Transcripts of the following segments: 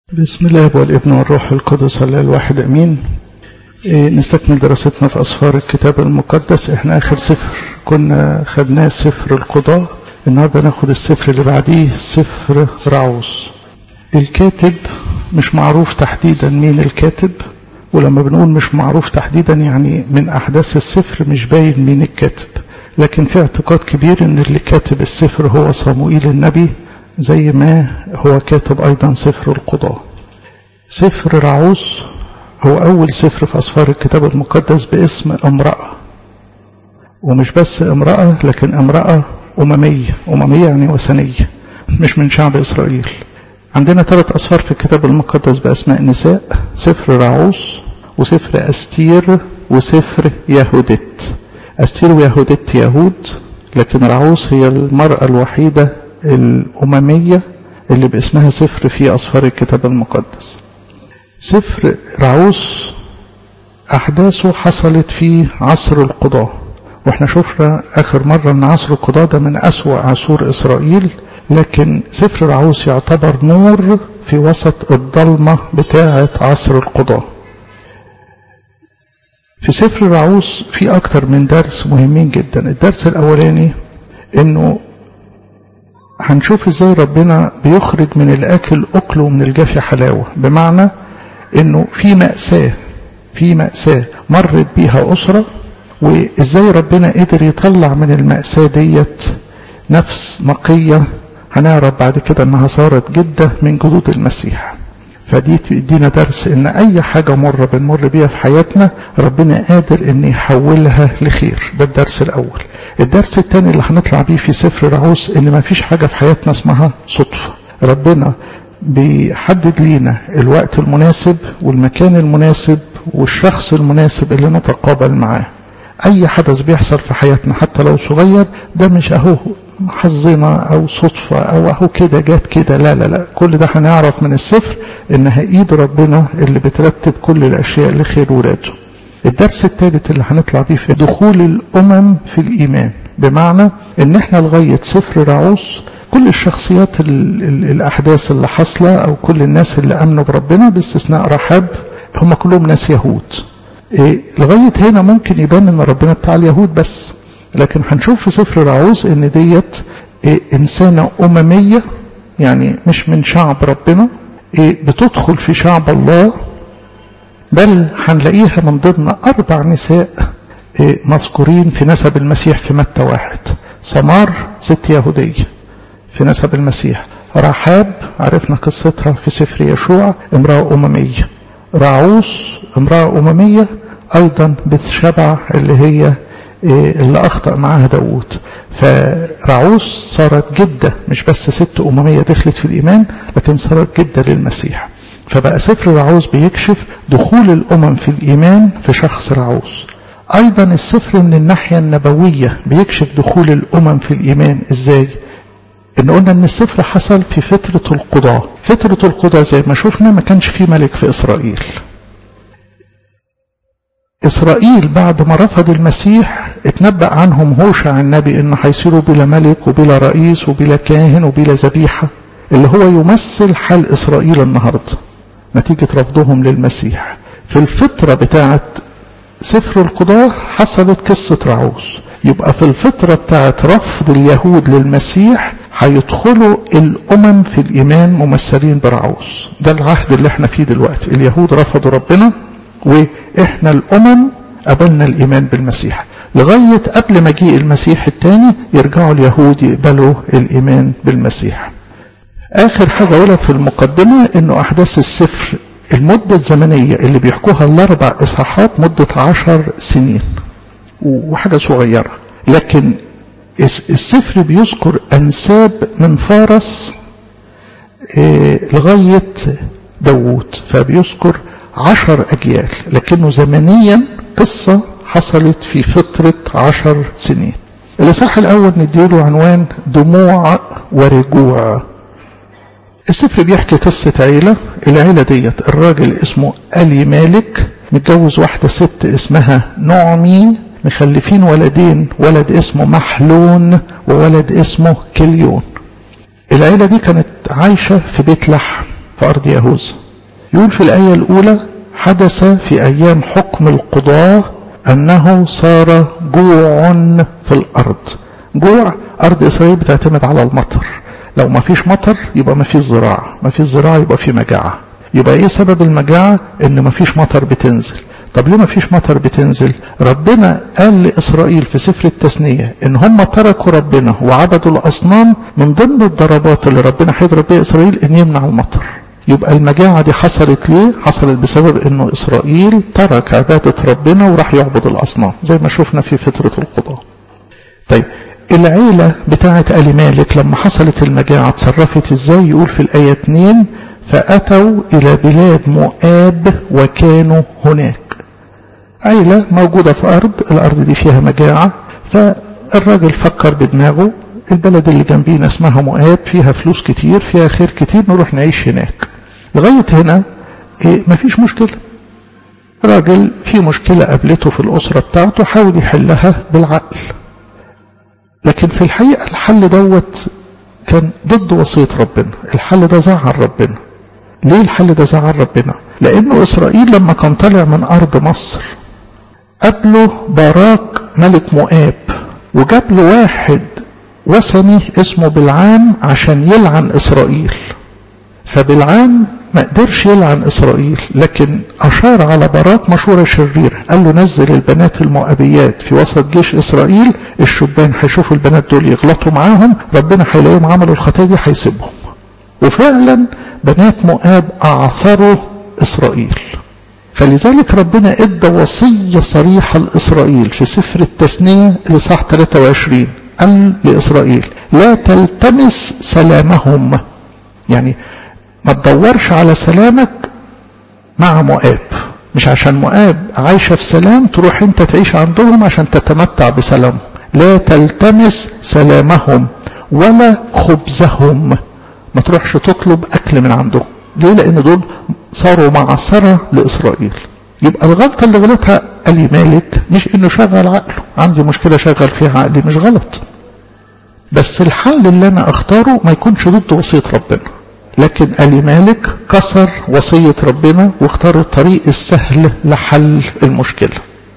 بسم الله والابن والروح القدس الله الواحد امين إيه نستكمل دراستنا في اسفار الكتاب المقدس احنا اخر سفر كنا خدناه سفر القضاء النهارده ناخد السفر اللي بعديه سفر رعوس الكاتب مش معروف تحديدا مين الكاتب ولما بنقول مش معروف تحديدا يعني من احداث السفر مش باين مين الكاتب لكن في اعتقاد كبير ان اللي كاتب السفر هو صموئيل النبي زي ما هو كاتب أيضا سفر القضاء سفر رعوس هو أول سفر في أسفار الكتاب المقدس باسم امرأة ومش بس امرأة لكن امرأة أممية أممية يعني وثنية مش من شعب إسرائيل عندنا ثلاث أسفار في الكتاب المقدس بأسماء نساء سفر رعوس وسفر أستير وسفر يهودت أستير ويهودت يهود لكن رعوس هي المرأة الوحيدة الأممية اللي باسمها سفر في أسفار الكتاب المقدس سفر رعوس أحداثه حصلت في عصر القضاء واحنا شفنا آخر مرة أن عصر القضاء ده من أسوأ عصور إسرائيل لكن سفر رعوس يعتبر نور في وسط الضلمة بتاعة عصر القضاء في سفر رعوس في أكتر من درس مهمين جدا الدرس الأولاني أنه هنشوف ازاي ربنا بيخرج من الاكل اكل ومن الجافي حلاوه بمعنى انه في ماساه في ماساه مرت بيها اسره وازاي ربنا قدر يطلع من الماساه ديت نفس نقيه هنعرف بعد كده انها صارت جده من جدود المسيح فدي تدينا درس ان اي حاجه مره بنمر بيها في حياتنا ربنا قادر ان يحولها لخير ده الدرس الاول الدرس الثاني اللي هنطلع بيه في سفر رعوس ان ما فيش حاجه في حياتنا اسمها صدفه ربنا بيحدد لينا الوقت المناسب والمكان المناسب والشخص المناسب اللي نتقابل معاه اي حدث بيحصل في حياتنا حتى لو صغير ده مش اهو حظنا او صدفة او اهو كده جات كده لا لا لا كل ده هنعرف من السفر انها ايد ربنا اللي بترتب كل الاشياء لخير ولاده الدرس الثالث اللي هنطلع بيه في دخول الامم في الايمان بمعنى ان احنا لغاية سفر رعوس كل الشخصيات ال ال الاحداث اللي حاصلة او كل الناس اللي امنوا بربنا باستثناء رحاب هم كلهم ناس يهود إيه لغاية هنا ممكن يبان ان ربنا بتاع اليهود بس لكن هنشوف في سفر رعوز ان ديت إيه انسانة اممية يعني مش من شعب ربنا إيه بتدخل في شعب الله بل هنلاقيها من ضمن اربع نساء إيه مذكورين في نسب المسيح في متى واحد سمار ست يهودية في نسب المسيح رحاب عرفنا قصتها في سفر يشوع امرأة أممية رعوس امرأة أممية أيضا بتشبع اللي هي اللي أخطأ معاها داوود فرعوس صارت جدة مش بس ست أممية دخلت في الإيمان لكن صارت جدة للمسيح فبقى سفر رعوس بيكشف دخول الأمم في الإيمان في شخص رعوس أيضا السفر من الناحية النبوية بيكشف دخول الأمم في الإيمان إزاي ان قلنا ان السفر حصل في فترة القضاء فترة القضاء زي ما شفنا ما كانش في ملك في اسرائيل اسرائيل بعد ما رفض المسيح اتنبأ عنهم هوشع النبي ان هيصيروا بلا ملك وبلا رئيس وبلا كاهن وبلا ذبيحة اللي هو يمثل حال اسرائيل النهاردة نتيجة رفضهم للمسيح في الفترة بتاعت سفر القضاء حصلت قصة رعوس يبقى في الفترة بتاعت رفض اليهود للمسيح هيدخلوا الأمم في الإيمان ممثلين برعوس ده العهد اللي احنا فيه دلوقتي اليهود رفضوا ربنا وإحنا الأمم قبلنا الإيمان بالمسيح لغاية قبل مجيء المسيح الثاني يرجعوا اليهود يقبلوا الإيمان بالمسيح آخر حاجة أقولها في المقدمة إنه أحداث السفر المدة الزمنية اللي بيحكوها الأربع إصحاحات مدة عشر سنين وحاجة صغيرة لكن السفر بيذكر أنساب من فارس لغاية داوود فبيذكر عشر أجيال لكنه زمنيا قصة حصلت في فترة عشر سنين الإصحاح الأول نديله عنوان دموع ورجوع السفر بيحكي قصة عيلة العيلة ديت الراجل اسمه ألي مالك متجوز واحدة ست اسمها نعمي مخلفين ولدين ولد اسمه محلون وولد اسمه كليون العيلة دي كانت عايشة في بيت لحم في أرض يهوذا يقول في الآية الأولى حدث في أيام حكم القضاة أنه صار جوع في الأرض جوع أرض إسرائيل بتعتمد على المطر لو ما فيش مطر يبقى ما فيش زراعة ما فيش زراعة يبقى في مجاعة يبقى ايه سبب المجاعة ان ما فيش مطر بتنزل طب ليه ما فيش مطر بتنزل ربنا قال لإسرائيل في سفر التثنية ان هم تركوا ربنا وعبدوا الأصنام من ضمن الضربات اللي ربنا هيضرب بيها إسرائيل ان يمنع المطر يبقى المجاعة دي حصلت ليه حصلت بسبب انه إسرائيل ترك عبادة ربنا وراح يعبد الأصنام زي ما شفنا في فترة القضاء طيب العيلة بتاعة آل مالك لما حصلت المجاعة اتصرفت ازاي يقول في الآية 2 فأتوا إلى بلاد مؤاب وكانوا هناك عيلة موجودة في أرض الأرض دي فيها مجاعة فالراجل فكر بدماغه البلد اللي جنبينا اسمها مؤاب فيها فلوس كتير فيها خير كتير نروح نعيش هناك لغاية هنا إيه مفيش مشكلة راجل في مشكلة قابلته في الأسرة بتاعته حاول يحلها بالعقل لكن في الحقيقة الحل دوت كان ضد وصية ربنا الحل ده زعل ربنا ليه الحل ده زعل ربنا لأنه إسرائيل لما كان طالع من أرض مصر قبله باراك ملك مؤاب وجاب له واحد وثني اسمه بالعام عشان يلعن إسرائيل فبالعام ما قدرش يلعن إسرائيل لكن أشار على باراك مشورة شريرة قال له نزل البنات المؤبيات في وسط جيش إسرائيل الشبان هيشوفوا البنات دول يغلطوا معاهم ربنا هيلاقيهم عملوا الخطية دي هيسيبهم وفعلا بنات مؤاب أعثروا إسرائيل فلذلك ربنا ادى وصية صريحة لإسرائيل في سفر التثنية الإصحاح 23 قال لإسرائيل لا تلتمس سلامهم يعني ما تدورش على سلامك مع مؤاب مش عشان مؤاب عايشة في سلام تروح انت تعيش عندهم عشان تتمتع بسلامهم لا تلتمس سلامهم ولا خبزهم ما تروحش تطلب أكل من عندهم ليه لأن دول صاروا معصرة لإسرائيل يبقى الغلطة اللي غلطها ألي مالك مش إنه شغل عقله عندي مشكلة شغل فيها عقلي مش غلط بس الحل اللي أنا أختاره ما يكونش ضد وصية ربنا لكن ألي مالك كسر وصية ربنا واختار الطريق السهل لحل المشكلة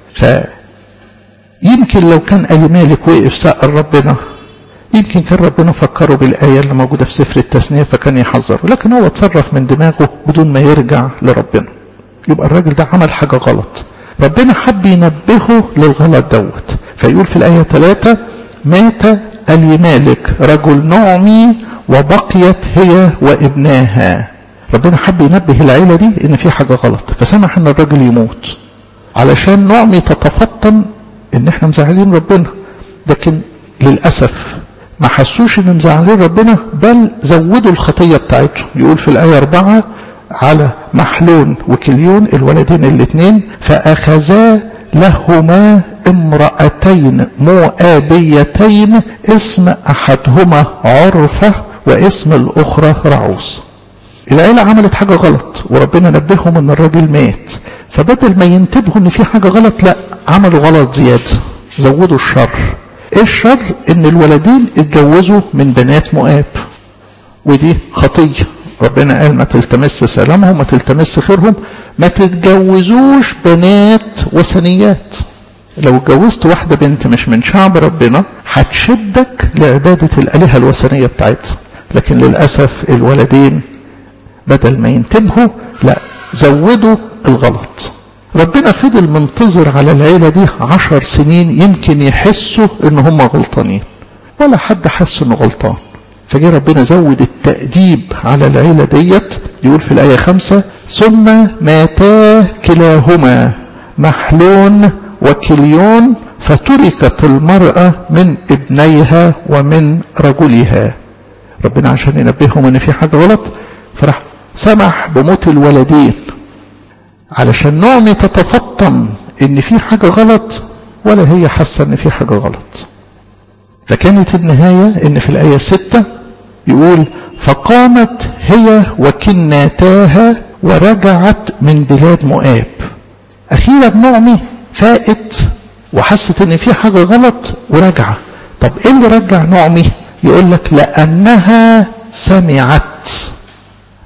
فيمكن لو كان ألي مالك وقف سأل ربنا يمكن كان ربنا فكره بالآية اللي موجودة في سفر التثنية فكان يحذره لكن هو اتصرف من دماغه بدون ما يرجع لربنا يبقى الراجل ده عمل حاجة غلط ربنا حب ينبهه للغلط دوت فيقول في الآية 3 مات ألي مالك رجل نعمي وبقيت هي وابناها ربنا حب ينبه العيلة دي ان في حاجة غلط فسمح ان الراجل يموت علشان نعمي تتفطن ان احنا مزعلين ربنا لكن للأسف ما حسوش ان مزعلين ربنا بل زودوا الخطية بتاعتهم يقول في الآية أربعة على محلون وكليون الولدين الاثنين فأخذا لهما امرأتين مؤابيتين اسم أحدهما عرفة واسم الأخرى رعوس العيلة عملت حاجة غلط وربنا نبههم ان الراجل مات فبدل ما ينتبهوا ان في حاجة غلط لا عملوا غلط زيادة زودوا الشر ايه الشر ان الولدين اتجوزوا من بنات مؤاب ودي خطية ربنا قال ما تلتمس سلامهم ما تلتمس خيرهم ما تتجوزوش بنات وثنيات لو اتجوزت واحدة بنت مش من شعب ربنا هتشدك لعبادة الآلهة الوثنية بتاعتها لكن للأسف الولدين بدل ما ينتبهوا لا زودوا الغلط ربنا فضل منتظر على العيلة دي عشر سنين يمكن يحسوا ان هم غلطانين ولا حد حس انه غلطان فجاء ربنا زود التأديب على العيلة ديت يقول في الآية خمسة ثم ماتا كلاهما محلون وكليون فتركت المرأة من ابنيها ومن رجلها ربنا عشان ينبههم ان في حاجة غلط فراح سمح بموت الولدين علشان نعمي تتفطن ان في حاجة غلط ولا هي حاسة ان في حاجة غلط فكانت النهاية ان في الآية ستة يقول فقامت هي وكناتاها ورجعت من بلاد مؤاب أخيرا نعمي فائت وحست ان في حاجة غلط ورجع طب ايه اللي رجع نعمي يقول لك لأنها سمعت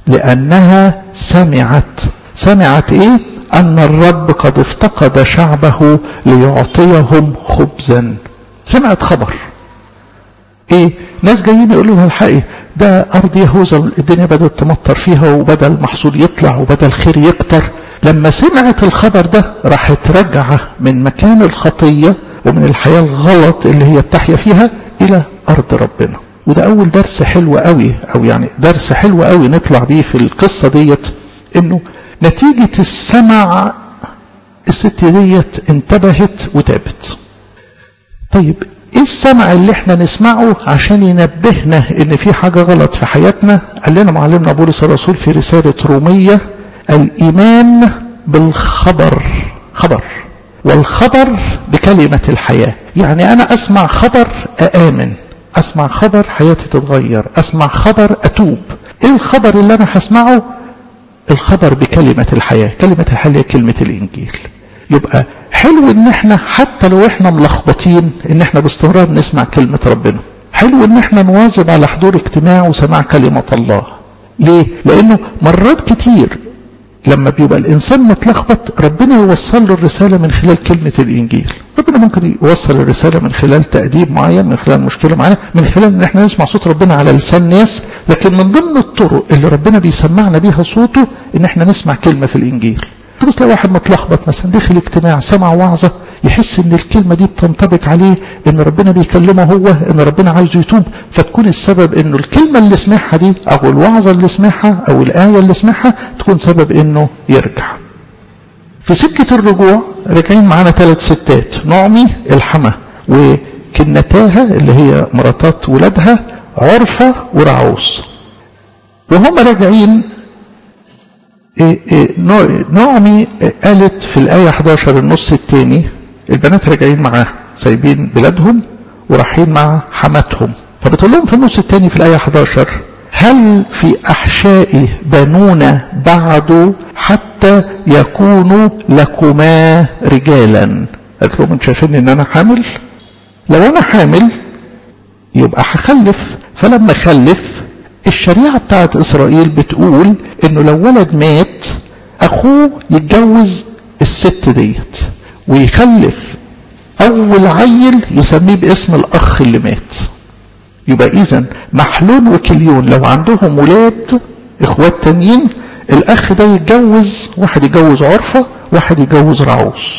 لأنها سمعت سمعت إيه أن الرب قد افتقد شعبه ليعطيهم خبزا سمعت خبر ايه ناس جايين يقولوا لها الحقي ده ارض يهوذا الدنيا بدات تمطر فيها وبدا المحصول يطلع وبدا الخير يكتر لما سمعت الخبر ده راحت راجعه من مكان الخطيه ومن الحياه الغلط اللي هي بتحيا فيها الى ارض ربنا وده اول درس حلو قوي او يعني درس حلو قوي نطلع بيه في القصه ديت انه نتيجه السمع الست ديت انتبهت وتابت طيب ايه السمع اللي احنا نسمعه عشان ينبهنا ان في حاجة غلط في حياتنا قال لنا معلمنا بولس الرسول في رسالة رومية الايمان بالخبر خبر والخبر بكلمة الحياة يعني انا اسمع خبر اامن اسمع خبر حياتي تتغير اسمع خبر اتوب ايه الخبر اللي انا هسمعه الخبر بكلمة الحياة كلمة الحياة هي كلمة الانجيل يبقى حلو ان احنا حتى لو احنا ملخبطين ان احنا باستمرار نسمع كلمة ربنا حلو ان احنا نواظب على حضور اجتماع وسماع كلمة الله ليه لانه مرات كتير لما بيبقى الانسان متلخبط ربنا يوصل له الرسالة من خلال كلمة الانجيل ربنا ممكن يوصل الرسالة من خلال تأديب معين من خلال مشكلة معينة من خلال ان احنا نسمع صوت ربنا على لسان ناس لكن من ضمن الطرق اللي ربنا بيسمعنا بيها صوته ان احنا نسمع كلمة في الانجيل تبص لو واحد متلخبط مثلا دخل اجتماع سمع وعظة يحس ان الكلمة دي بتنطبق عليه ان ربنا بيكلمه هو ان ربنا عايزه يتوب فتكون السبب انه الكلمة اللي سمعها دي او الوعظة اللي سمعها او الآية اللي سمعها تكون سبب انه يرجع في سكة الرجوع راجعين معانا ثلاث ستات نعمي الحما وكنتاها اللي هي مراتات ولادها عرفة ورعوس وهم راجعين نعمي قالت في الآية 11 النص الثاني البنات راجعين معاه سايبين بلادهم ورايحين مع حماتهم فبتقول لهم في النص الثاني في الآية 11 هل في أحشائي بنون بعد حتى يكونوا لكما رجالا قالت لهم انتوا شايفين ان انا حامل لو انا حامل يبقى هخلف فلما خلف الشريعة بتاعت إسرائيل بتقول إنه لو ولد مات أخوه يتجوز الست ديت ويخلف أول عيل يسميه باسم الأخ اللي مات يبقى إذا محلول وكليون لو عندهم ولاد إخوات تانيين الأخ ده يتجوز واحد يتجوز عرفة واحد يتجوز رعوس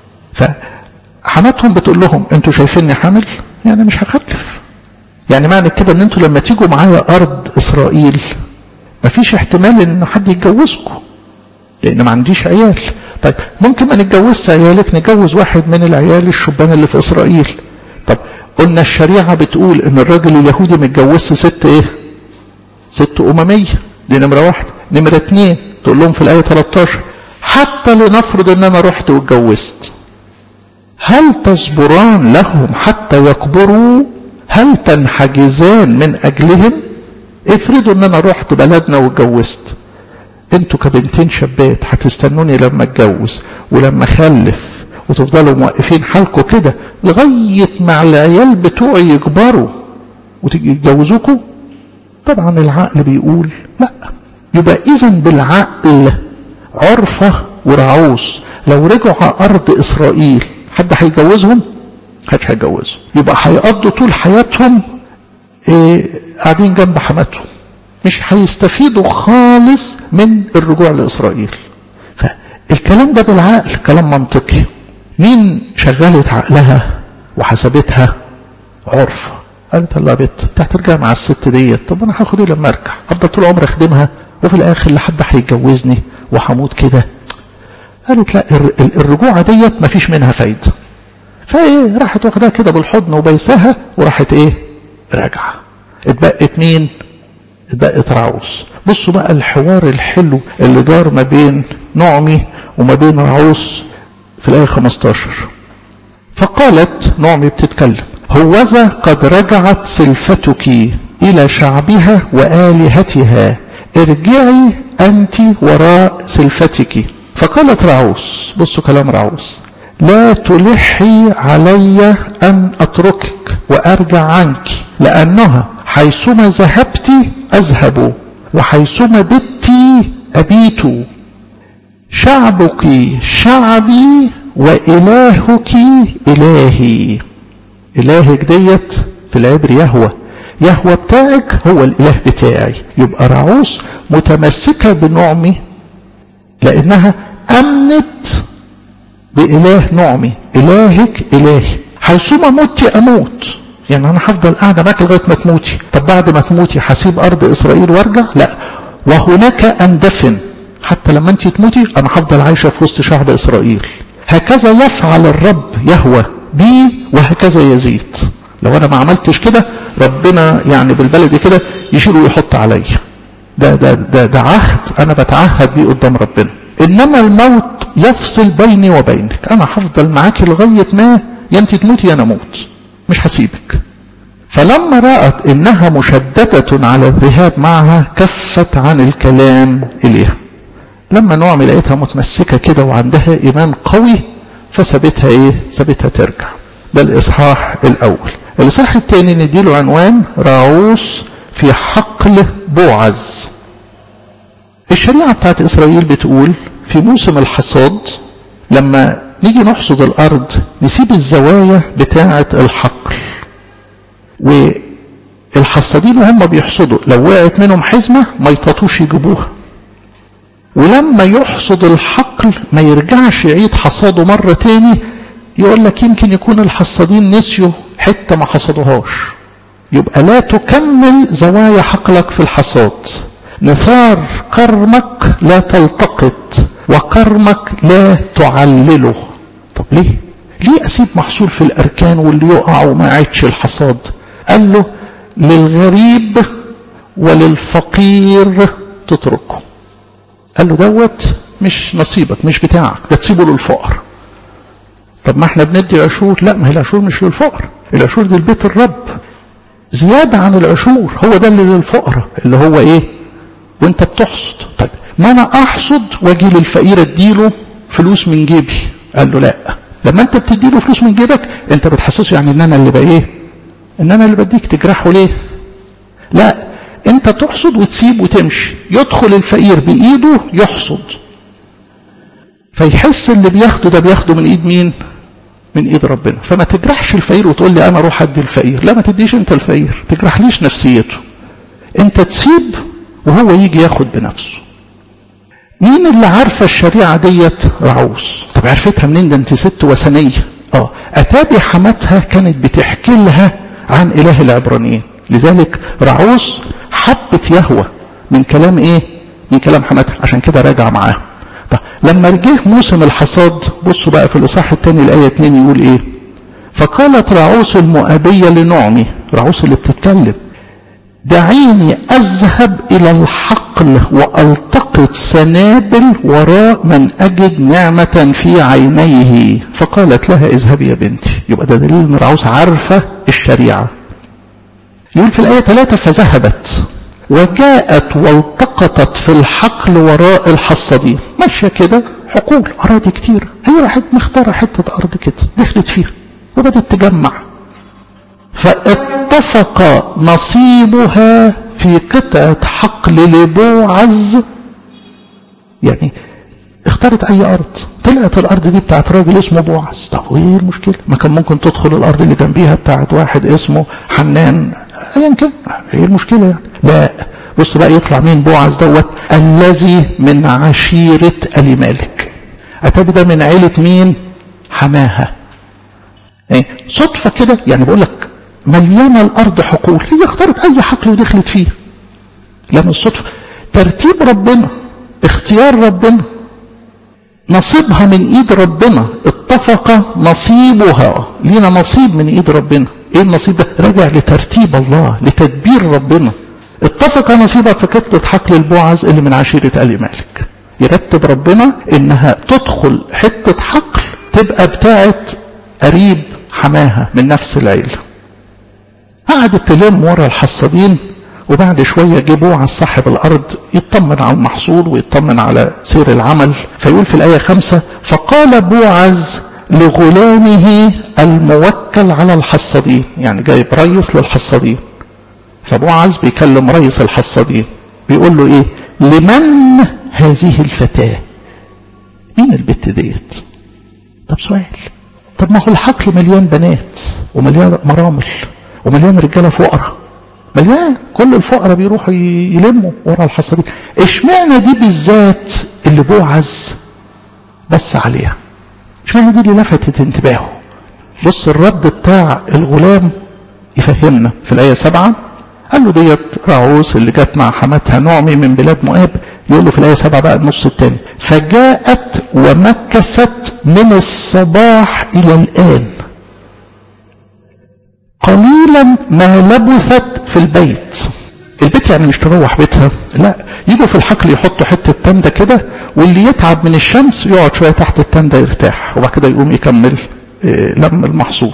فحماتهم بتقول لهم أنتوا شايفيني حامل يعني مش هخلف يعني معنى كده ان انتوا لما تيجوا معايا ارض اسرائيل مفيش احتمال ان حد يتجوزكم لان ما عنديش عيال طيب ممكن ما نتجوزش عيالك نتجوز واحد من العيال الشبان اللي في اسرائيل طب قلنا الشريعة بتقول ان الراجل اليهودي متجوزش ست ايه ست اممية دي نمرة واحد نمرة اتنين تقول لهم في الاية 13 حتى لنفرض ان انا رحت واتجوزت هل تصبران لهم حتى يكبروا هل تنحجزان من اجلهم افرضوا ان انا رحت بلدنا واتجوزت انتوا كبنتين شابات هتستنوني لما اتجوز ولما اخلف وتفضلوا موقفين حالكم كده لغايه ما العيال بتوعي يكبروا ويتجوزوكوا طبعا العقل بيقول لا يبقى اذا بالعقل عرفه ورعوس لو رجعوا ارض اسرائيل حد هيجوزهم محدش هيتجوزهم يبقى هيقضوا طول حياتهم إيه قاعدين جنب حماتهم مش هيستفيدوا خالص من الرجوع لإسرائيل فالكلام ده بالعقل كلام منطقي مين شغلت عقلها وحسبتها عرف قالت الله بنت انت هترجع مع الست ديت طب انا هاخد ايه لما ارجع افضل طول عمري اخدمها وفي الاخر لحد هيتجوزني وهموت كده قالت لا الرجوعه ديت مفيش منها فايده فايه راحت واخدها كده بالحضن وبيساها وراحت ايه راجعه اتبقت مين اتبقت رعوس بصوا بقى الحوار الحلو اللي دار ما بين نعمي وما بين رعوس في الآية 15 فقالت نعمي بتتكلم هوذا قد رجعت سلفتك إلى شعبها وآلهتها ارجعي أنت وراء سلفتك فقالت رعوس بصوا كلام رعوس لا تلحي علي أن أتركك وأرجع عنك لأنها حيثما ذهبت أذهب وحيثما بت مت أبيت شعبك شعبي وإلهك إلهي إلهك ديت في العبر يهوى يهوى بتاعك هو الإله بتاعي يبقى رعوس متمسكة بنعمي لأنها أمنت بإله نعمي إلهك إلهي حيثما مت أموت يعني أنا هفضل قاعدة معاك لغاية ما تموتي طب بعد ما تموتي هسيب أرض إسرائيل وارجع لا وهناك أندفن حتى لما أنت تموتي أنا هفضل عايشة في وسط شعب إسرائيل هكذا يفعل الرب يهوى بي وهكذا يزيد لو أنا ما عملتش كده ربنا يعني بالبلدي كده يشيل ويحط عليا ده, ده, ده, ده عهد أنا بتعهد بيه قدام ربنا إنما الموت يفصل بيني وبينك أنا هفضل معاك لغاية ما يا أنت تموتي يا أنا أموت مش هسيبك فلما رأت إنها مشددة على الذهاب معها كفت عن الكلام إليها لما نعمي لقيتها متمسكة كده وعندها إيمان قوي فسابتها إيه سابتها ترجع ده الإصحاح الأول الإصحاح الثاني نديله عنوان راعوس في حقل بوعز الشريعة بتاعت إسرائيل بتقول في موسم الحصاد لما نيجي نحصد الأرض نسيب الزوايا بتاعة الحقل والحصادين وهم بيحصدوا لو وقعت منهم حزمة ما يطاطوش يجيبوها ولما يحصد الحقل ما يرجعش يعيد حصاده مرة تاني يقول لك يمكن يكون الحصادين نسيوا حتة ما حصدوهاش يبقى لا تكمل زوايا حقلك في الحصاد نثار كرمك لا تلتقط وكرمك لا تعلله طب ليه ليه اسيب محصول في الاركان واللي يقع وما يعيدش الحصاد قال له للغريب وللفقير تتركه قال له دوت مش نصيبك مش بتاعك ده تسيبه للفقر طب ما احنا بندي عشور لا ما هي العشور مش للفقر العشور دي لبيت الرب زيادة عن العشور هو ده اللي للفقراء اللي هو ايه وانت بتحصد طيب ما انا احصد واجي للفقير اديله فلوس من جيبي قال له لا لما انت بتديله فلوس من جيبك انت بتحسسه يعني ان انا اللي بقى ايه ان انا اللي بديك تجرحه ليه لا انت تحصد وتسيب وتمشي يدخل الفقير بايده يحصد فيحس اللي بياخده ده بياخده من ايد مين من ايد ربنا فما تجرحش الفقير وتقول لي انا اروح ادي الفقير لا ما تديش انت الفقير تجرحليش نفسيته انت تسيب وهو يجي ياخد بنفسه مين اللي عارفه الشريعه ديت رعوس طب عرفتها منين ده انت ست وثنيه اه اتابي حماتها كانت بتحكي لها عن اله العبرانيين لذلك رعوس حبت يهوى من كلام ايه من كلام حماتها عشان كده راجع معاه طب لما جه موسم الحصاد بصوا بقى في الاصحاح الثاني الايه 2 يقول ايه فقالت رعوس المؤابيه لنعمي رعوس اللي بتتكلم دعيني اذهب الى الحقل والتقط سنابل وراء من اجد نعمه في عينيه فقالت لها اذهبي يا بنتي يبقى ده دليل ان رعوس عارفه الشريعه يقول في الايه 3 فذهبت وجاءت والتقطت في الحقل وراء الحصادين ماشيه كده حقول اراضي كتير هي راحت مختاره حته ارض كده دخلت فيها وبدت تجمع فاتفق نصيبها في قطعة حقل لبوعز يعني اختارت اي ارض طلعت الارض دي بتاعت راجل اسمه بوعز طب وايه المشكله ما كان ممكن تدخل الارض اللي جنبيها بتاعت واحد اسمه حنان ايا كان ايه المشكله يعني لا بص بقى يطلع مين بوعز دوت الذي من عشيره ال مالك اتابي ده من عيله مين حماها يعني صدفه كده يعني بقول لك مليانه الارض حقول هي اختارت اي حقل ودخلت فيه لا من الصدفه ترتيب ربنا اختيار ربنا نصيبها من ايد ربنا اتفق نصيبها لينا نصيب من ايد ربنا ايه النصيب ده راجع لترتيب الله لتدبير ربنا اتفق نصيبها في قطة حقل البوعز اللي من عشيرة آل مالك يرتب ربنا انها تدخل حتة حقل تبقى بتاعت قريب حماها من نفس العيلة قعدت تلم ورا الحصادين وبعد شوية جه على صاحب الأرض يطمن على المحصول ويطمن على سير العمل فيقول في الآية خمسة فقال بوعز لغلامه الموكل على الحصادين يعني جايب ريس للحصادين فبوعز بيكلم ريس الحصادين بيقول له ايه لمن هذه الفتاة مين البت ديت طب سؤال طب ما هو الحقل مليان بنات ومليان مرامل ومليان رجاله فقراء مليان كل الفقراء بيروحوا يلموا ورا الحصادين اشمعنى دي بالذات اللي بوعز بص عليها اشمعنى دي اللي لفتت انتباهه بص الرد بتاع الغلام يفهمنا في الآية سبعة قال له ديت راعوس اللي جت مع حماتها نعمي من بلاد مؤاب يقول له في الآية سبعة بقى النص الثاني فجاءت ومكست من الصباح إلى الآن قليلا ما لبثت في البيت البيت يعني مش تروح بيتها لا يجوا في الحقل يحطوا حتة تندة كده واللي يتعب من الشمس يقعد شوية تحت التندة يرتاح وبعد كده يقوم يكمل لم المحصول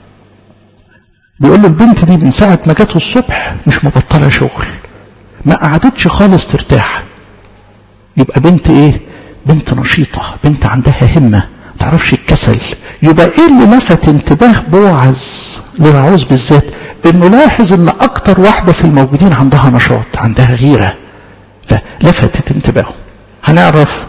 بيقول له البنت دي من ساعة ما جت الصبح مش مبطلة شغل ما قعدتش خالص ترتاح يبقى بنت ايه بنت نشيطة بنت عندها همة تعرفش الكسل يبقى ايه اللي لفت انتباه بوعز لرعوز بالذات انه لاحظ ان اكتر واحدة في الموجودين عندها نشاط عندها غيرة فلفتت انتباهه هنعرف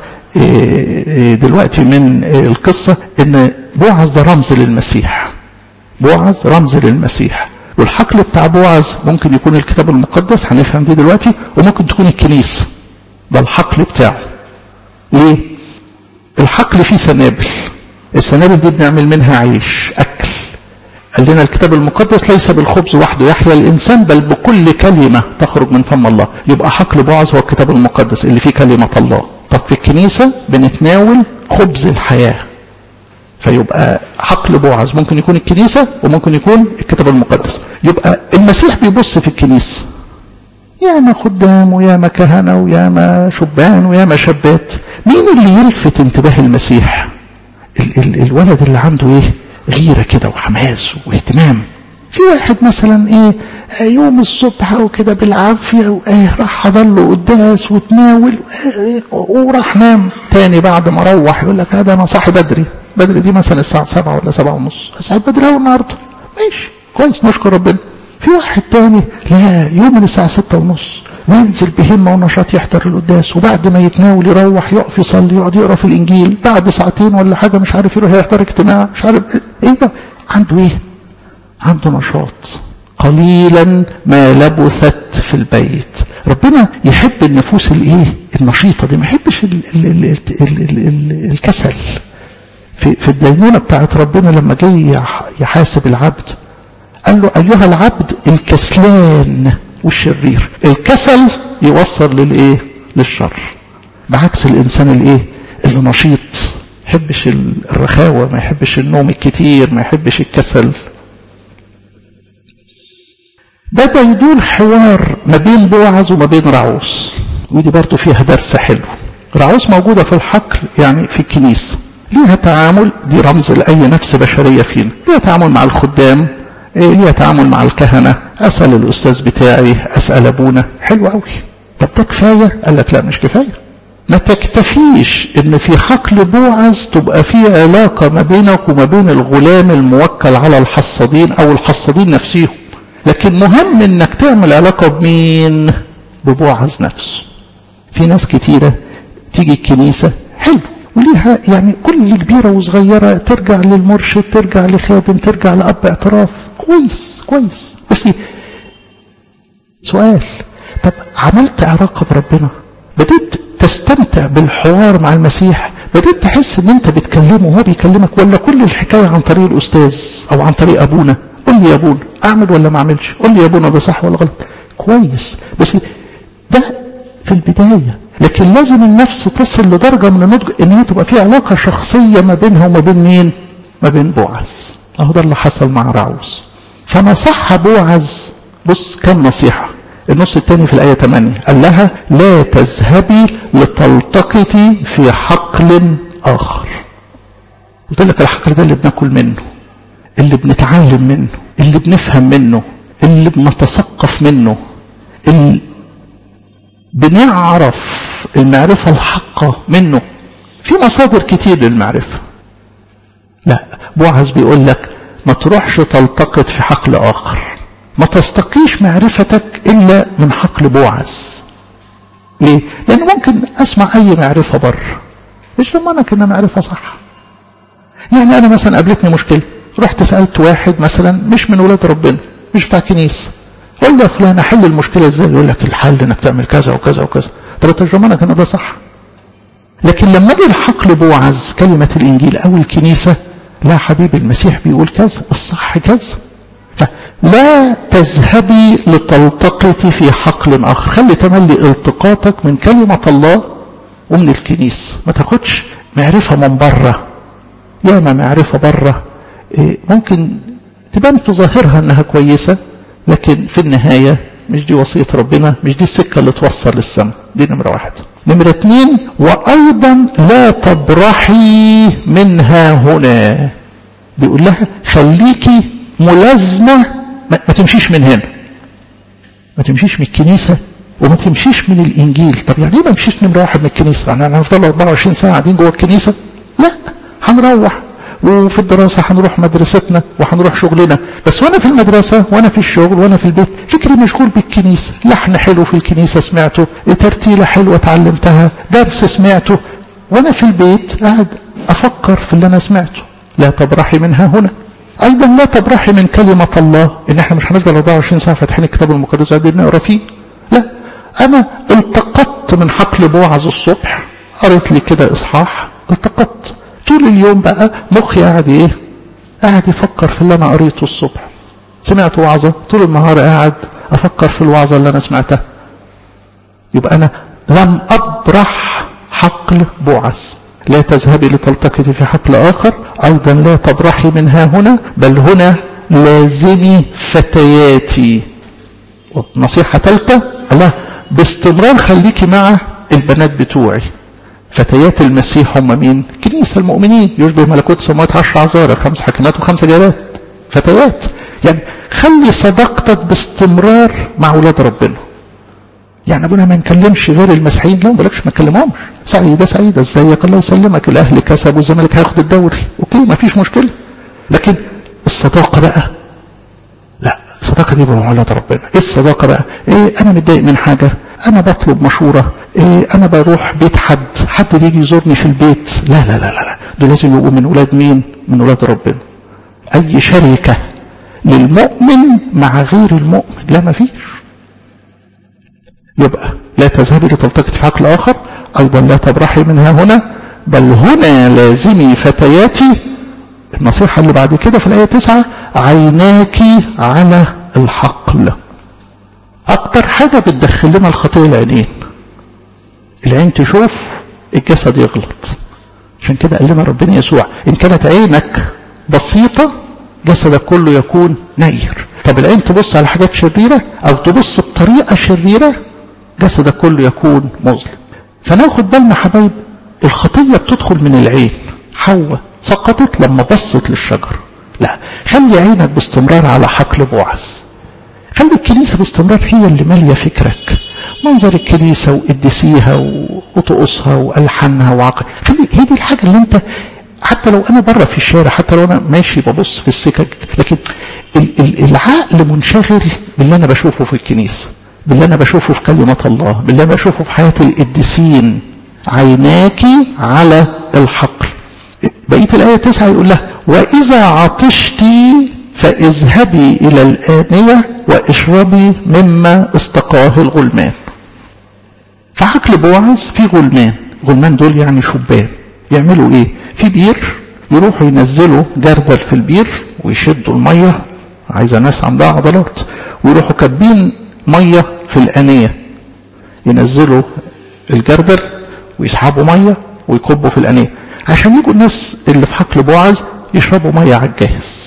دلوقتي من القصة ان بوعز ده رمز للمسيح بوعز رمز للمسيح والحقل بتاع بوعز ممكن يكون الكتاب المقدس هنفهم دي دلوقتي وممكن تكون الكنيسة ده الحقل بتاعه ليه الحقل فيه سنابل السنابل دي بنعمل منها عيش أكل قال لنا الكتاب المقدس ليس بالخبز وحده يحيا الإنسان بل بكل كلمة تخرج من فم الله يبقى حقل بوعز هو الكتاب المقدس اللي فيه كلمة الله طب في الكنيسة بنتناول خبز الحياة فيبقى حقل بوعز ممكن يكون الكنيسة وممكن يكون الكتاب المقدس يبقى المسيح بيبص في الكنيسة ياما خدام وياما كهنة وياما شبان وياما شابات مين اللي يلفت انتباه المسيح ال ال الولد اللي عنده ايه غيرة كده وحماس واهتمام في واحد مثلا ايه يوم الصبح وكده بالعافية وايه راح حضر له قداس وتناول وراح نام تاني بعد ما روح يقول لك هذا انا صاحي بدري بدري دي مثلا الساعة سبعة ولا سبعة ونص صاحي بدري أول النهاردة ماشي كويس نشكر ربنا في واحد تاني لا يوم من الساعة ستة ونص وينزل بهمة ونشاط يحضر القداس وبعد ما يتناول يروح يقف يصلي يقعد يقرا في الإنجيل بعد ساعتين ولا حاجة مش عارف يروح يحضر اجتماع مش عارف ايه ده عنده ايه عنده نشاط قليلا ما لبثت في البيت ربنا يحب النفوس الايه النشيطة دي ما يحبش ال ال ال ال ال ال الكسل في, في الدينونة بتاعت ربنا لما جاي يحاسب العبد قال له أيها العبد الكسلان والشرير الكسل يوصل للإيه للشر بعكس الإنسان الإيه اللي نشيط يحبش الرخاوة ما يحبش النوم الكتير ما يحبش الكسل بدأ يدور حوار ما بين بوعز وما بين رعوس ودي برضه فيها درس حلو رعوس موجودة في الحقل يعني في الكنيسة ليها تعامل دي رمز لأي نفس بشرية فينا ليها تعامل مع الخدام ليها تعامل مع الكهنة أسأل الأستاذ بتاعي أسأل أبونا حلو قوي طب ده كفاية قال لك لا مش كفاية ما تكتفيش ان في حقل بوعز تبقى في علاقة ما بينك وما بين الغلام الموكل على الحصادين او الحصادين نفسهم لكن مهم انك تعمل علاقة بمين ببوعز نفسه في ناس كتيرة تيجي الكنيسة حلو وليها يعني كل كبيرة وصغيرة ترجع للمرشد ترجع لخادم ترجع لأب اعتراف كويس كويس بس سؤال طب عملت علاقة بربنا بديت تستمتع بالحوار مع المسيح بديت تحس ان انت بتكلمه وهو بيكلمك ولا كل الحكاية عن طريق الاستاذ او عن طريق ابونا قول لي يا ابونا اعمل ولا ما اعملش قول لي يا ابونا ده صح ولا غلط كويس بس ده في البداية لكن لازم النفس تصل لدرجة من النضج ان هي تبقى في علاقة شخصية ما بينها وما بين مين ما بين بوعز اهو ده اللي حصل مع راعوز فنصحها بوعز بص كم نصيحة النص الثاني في الآية 8 قال لها لا تذهبي لتلتقطي في حقل آخر قلت لك الحقل ده اللي بناكل منه اللي بنتعلم منه اللي بنفهم منه اللي بنتثقف منه اللي بنعرف المعرفة الحقة منه في مصادر كتير للمعرفة لا بوعز بيقول لك ما تروحش تلتقط في حقل آخر ما تستقيش معرفتك إلا من حقل بوعز ليه؟ لأن ممكن أسمع أي معرفة بره مش ضمنك إن معرفة صح يعني أنا مثلا قابلتني مشكلة رحت سألت واحد مثلا مش من ولاد ربنا مش بتاع كنيسة قول له يا فلان أحل المشكلة إزاي يقول لك الحل إنك تعمل كذا وكذا وكذا طب أنت مش ضمنك إن ده صح لكن لما اجي الحقل بوعز كلمة الإنجيل أو الكنيسة لا حبيبي المسيح بيقول كذا الصح كذا فلا تذهبي لتلتقطي في حقل آخر خلي تملي التقاطك من كلمة الله ومن الكنيسة ما تاخدش معرفة من بره ياما معرفة بره ممكن تبان في ظاهرها انها كويسة لكن في النهاية مش دي وصية ربنا مش دي السكة اللي توصل للسماء دي نمرة واحد نمرة اتنين وأيضا لا تبرحي منها هنا بيقول لها خليكي ملازمة ما تمشيش من هنا ما تمشيش من الكنيسة وما تمشيش من الإنجيل طب يعني ايه ما امشيش نمرة واحد من الكنيسة يعني هنفضل 24 ساعة قاعدين جوه الكنيسة لا هنروح وفي الدراسة هنروح مدرستنا وهنروح شغلنا بس وانا في المدرسة وانا في الشغل وانا في البيت فكري مشغول بالكنيسة لحن حلو في الكنيسة سمعته ترتيلة حلوة اتعلمتها درس سمعته وانا في البيت قاعد افكر في اللي انا سمعته لا تبرحي منها هنا ايضا لا تبرحي من كلمة الله ان احنا مش هنفضل 24 ساعة فاتحين الكتاب المقدس قاعدين نقرا فيه لا انا التقطت من حقل بوعز الصبح قريت لي كده اصحاح التقطت طول اليوم بقى مخي قاعد ايه قاعد يفكر في اللي انا قريته الصبح سمعت وعظة طول النهار قاعد افكر في الوعظة اللي انا سمعتها يبقى انا لم ابرح حقل بوعز لا تذهبي لتلتقطي في حقل اخر ايضا لا تبرحي منها هنا بل هنا لازمي فتياتي نصيحة ثالثة الله باستمرار خليكي مع البنات بتوعي فتيات المسيح هم مين كنيسة المؤمنين يشبه ملكوت السماوات عشر عذارى خمس حكمات وخمسة جارات فتيات يعني خلي صداقتك باستمرار مع أولاد ربنا يعني ابونا ما نكلمش غير المسيحيين لا ما بقولكش ما نكلمهمش سعيدة سعيدة ازيك الله يسلمك الاهلي كسب والزمالك هياخد الدوري اوكي ما فيش مشكلة لكن الصداقة بقى لا الصداقة دي مع اولاد ربنا ايه الصداقة بقى ايه انا متضايق من حاجة انا بطلب مشورة إيه انا بروح بيت حد حد بيجي يزورني في البيت لا لا لا لا, لا. دول لازم يبقوا من اولاد مين من اولاد ربنا اي شركة للمؤمن مع غير المؤمن لا ما فيش يبقى لا تذهبي لتلتقط في حقل اخر ايضا لا تبرحي منها هنا بل هنا لازمي فتياتي النصيحة اللي بعد كده في الآية تسعة عيناك على الحقل أكتر حاجة بتدخل لنا الخطية العينين العين تشوف الجسد يغلط عشان كده قال لنا ربنا يسوع إن كانت عينك بسيطة جسدك كله يكون نير طب العين تبص على حاجات شريرة أو تبص بطريقة شريرة جسدك كله يكون مظلم فناخد بالنا حبايب الخطية بتدخل من العين حواء سقطت لما بصت للشجر لا خلي عينك باستمرار على حقل بوعز خلي الكنيسة باستمرار هي اللي مالية فكرك منظر الكنيسة وقدسيها وطقوسها وألحانها وعقل خلي هي دي الحاجة اللي انت حتى لو انا بره في الشارع حتى لو انا ماشي ببص في السكك لكن العقل منشغل باللي انا بشوفه في الكنيسة باللي انا بشوفه في كلمة الله باللي انا بشوفه في حياة القديسين عيناك على الحقل بقية الآية تسعة يقول لها وإذا عطشتي فاذهبي إلى الآنية واشربي مما استقاه الغلمان فحقل بوعز في غلمان غلمان دول يعني شبان يعملوا ايه في بير يروحوا ينزلوا جردل في البير ويشدوا المية عايزة ناس عندها عضلات ويروحوا كاتبين مية في الآنية ينزلوا الجردل ويسحبوا مية ويكبوا في الآنية عشان يجوا الناس اللي في حقل بوعز يشربوا مية على الجاهز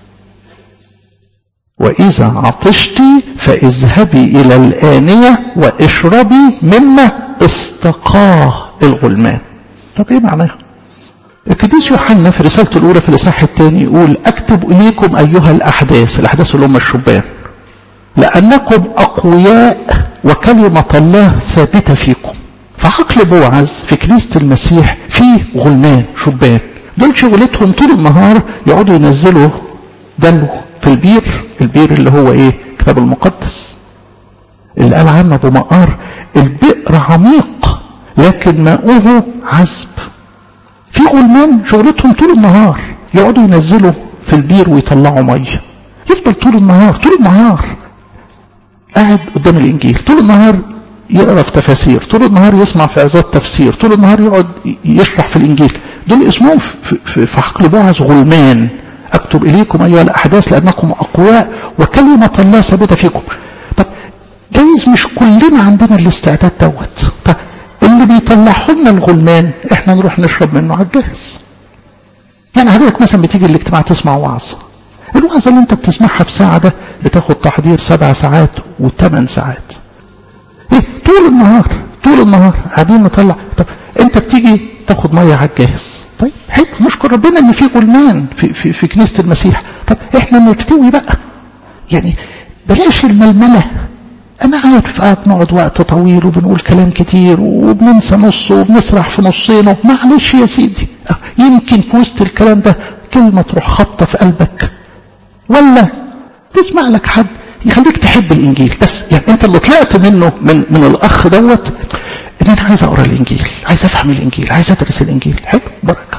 وإذا عطشتي فاذهبي إلى الآنية واشربي مما استقاه الغلمان طب ايه معناها القديس يوحنا في رسالته الأولى في الإصحاح الثاني يقول أكتب إليكم أيها الأحداث الأحداث اللي هم الشبان لأنكم أقوياء وكلمة الله ثابتة فيكم فعقل بوعز في كنيسة المسيح فيه غلمان شبان دول شغلتهم طول النهار يقعدوا ينزلوا دلو في البير البير اللي هو ايه كتاب المقدس اللي قال عنه ابو مقار البئر عميق لكن ماؤه عذب في غلمان شغلتهم طول النهار يقعدوا ينزلوا في البير ويطلعوا ميه يفضل طول النهار طول النهار قاعد قدام الانجيل طول النهار يقرا في تفاسير طول النهار يسمع في عظات تفسير طول النهار يقعد يشرح في الانجيل دول اسمهم في, في, في حقل بوعز غلمان اكتب اليكم ايها الاحداث لانكم اقوياء وكلمه الله ثابته فيكم طب جايز مش كلنا عندنا الاستعداد دوت طب اللي بيطلعوا لنا الغلمان احنا نروح نشرب منه على الجاهز يعني حضرتك مثلا بتيجي الاجتماع تسمع وعظ الوعظه اللي انت بتسمعها في ساعه ده بتاخد تحضير سبع ساعات وثمان ساعات ايه طول النهار طول النهار قاعدين نطلع طب انت بتيجي تاخد ميه على الجاهز طيب حلو نشكر ربنا ان في غلمان في, في, في كنيسه المسيح طب احنا نرتوي بقى يعني بلاش الململه انا عارف قاعد نقعد وقت طويل وبنقول كلام كتير وبننسى نصه وبنسرح في نصينه معلش يا سيدي يمكن في وسط الكلام ده كلمه تروح خبطه في قلبك ولا تسمع لك حد يخليك تحب الانجيل بس يعني انت اللي طلعت منه من من الاخ دوت ان انا عايز اقرا الانجيل عايز افهم الانجيل عايز ادرس الانجيل حلو بركه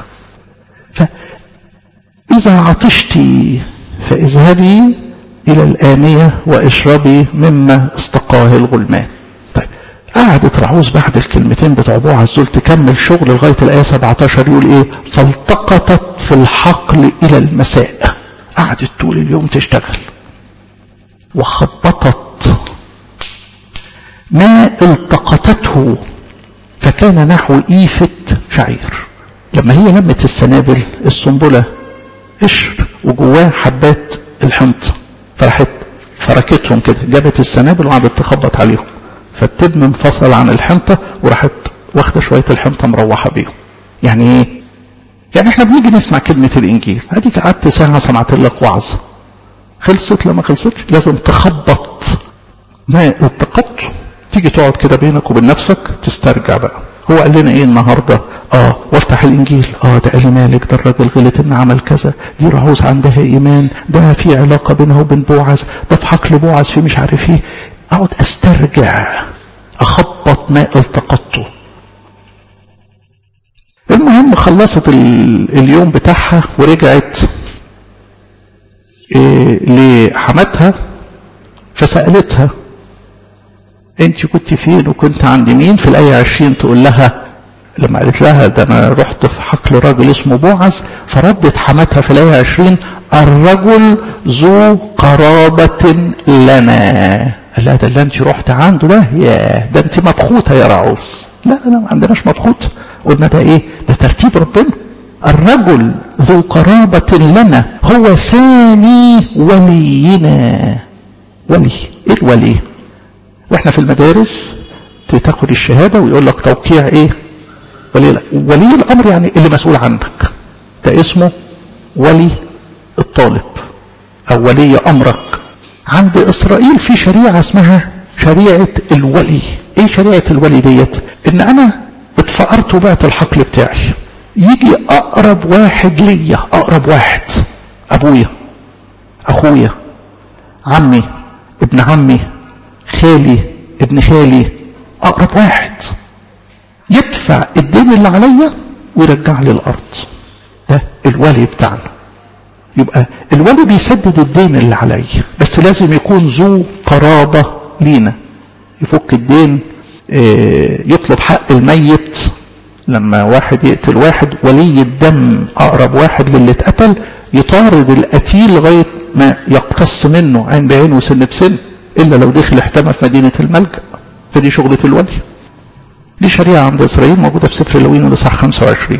فاذا عطشتي فاذهبي الى الانيه واشربي مما استقاه الغلمان طيب قعدت رعوز بعد الكلمتين بتوع بوعز دول تكمل شغل لغايه الايه 17 يقول ايه فالتقطت في الحقل الى المساء قعدت طول اليوم تشتغل وخبطت ما التقطته فكان نحو إيفة شعير لما هي لمت السنابل السنبلة قشر وجواه حبات الحنطة فراحت فركتهم كده جابت السنابل وقعدت تخبط عليهم فالتبن انفصل عن الحنطة وراحت واخدة شوية الحنطة مروحة بيهم يعني ايه؟ يعني احنا بنيجي نسمع كلمة الإنجيل اديك قعدت ساعة سمعت لك وعظة خلصت لما خلصتش لازم تخبط ما التقطته تيجي تقعد كده بينك وبين نفسك تسترجع بقى هو قال لنا ايه النهارده اه وافتح الانجيل اه ده قال مالك ده الراجل غلط ان عمل كذا دي رعوز عندها ايمان ده في علاقه بينها وبين بوعز ده في حقل بوعز في مش عارف ايه اقعد استرجع اخبط ما التقطته المهم خلصت اليوم بتاعها ورجعت إيه لحماتها فسألتها انت كنت فين وكنت عند مين في الآية 20 تقول لها لما قالت لها ده انا رحت في حقل راجل اسمه بوعز فردت حماتها في الآية 20 الرجل ذو قرابة لنا قال لها ده اللي انت رحت عنده ده يا ده انت مبخوته يا رعوس لا لا ما عندناش مبخوت قلنا ده ايه ده ترتيب ربنا الرجل ذو قرابة لنا هو ثاني ولينا ولي ايه الولي واحنا في المدارس تاخد الشهادة ويقول لك توقيع ايه ولي, ولي الامر يعني اللي مسؤول عنك ده اسمه ولي الطالب او ولي امرك عند اسرائيل في شريعة اسمها شريعة الولي ايه شريعة الولي ديت ان انا اتفقرت وبعت الحقل بتاعي يجي اقرب واحد ليا اقرب واحد ابويا اخويا عمي ابن عمي خالي ابن خالي اقرب واحد يدفع الدين اللي عليا ويرجع لي الارض ده الولي بتاعنا يبقى الولي بيسدد الدين اللي عليا بس لازم يكون ذو قرابة لينا يفك الدين يطلب حق الميت لما واحد يقتل واحد ولي الدم أقرب واحد للي اتقتل يطارد القتيل لغاية ما يقتص منه عين بعين وسن بسن إلا لو دخل احتمى في مدينة الملجأ فدي شغلة الولي دي شريعة عند إسرائيل موجودة في سفر لوين الإصحاح 25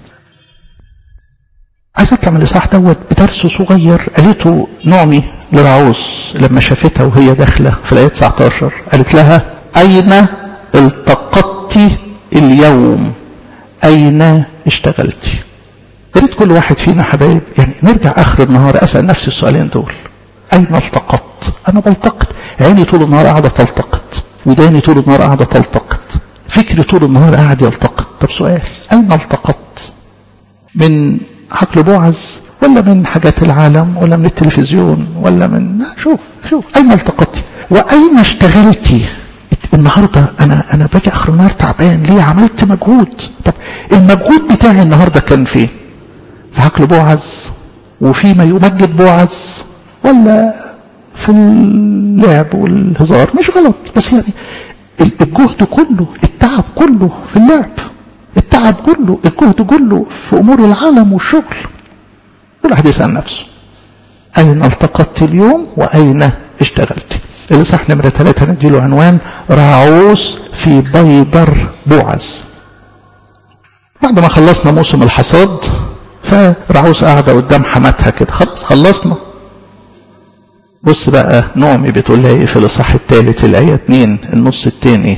عايز اطلع من الاصحاح دوت بدرس صغير قالته نعمي لرعوز لما شافتها وهي داخله في الايه 19 قالت لها اين التقطت اليوم اين اشتغلتي يا ريت كل واحد فينا حبايب يعني نرجع اخر النهار اسال نفسي السؤالين دول اين التقطت انا بلتقط عيني طول النهار قاعده تلتقط وداني طول النهار قاعده تلتقط فكري طول النهار قاعد يلتقط طب سؤال اين التقطت من حقل بوعز ولا من حاجات العالم ولا من التلفزيون ولا من شوف شوف أين التقطتي وأين اشتغلتي النهاردة أنا أنا باجي آخر النهار تعبان ليه عملت مجهود طب المجهود بتاعي النهاردة كان فين في عقل بوعز وفي ما يمجد بوعز ولا في اللعب والهزار مش غلط بس يعني الجهد كله التعب كله في اللعب التعب كله الجهد كله في أمور العالم والشغل كل واحد يسأل نفسه أين التقطت اليوم وأين اشتغلت اللي صح نمرة ثلاثة نديله عنوان راعوس في بيدر بوعز بعد ما خلصنا موسم الحصاد فرعوس قاعدة قدام حماتها كده خلاص خلصنا بص بقى نعمي بتقول لها ايه في الاصحاح الثالث الايه 2 النص الثاني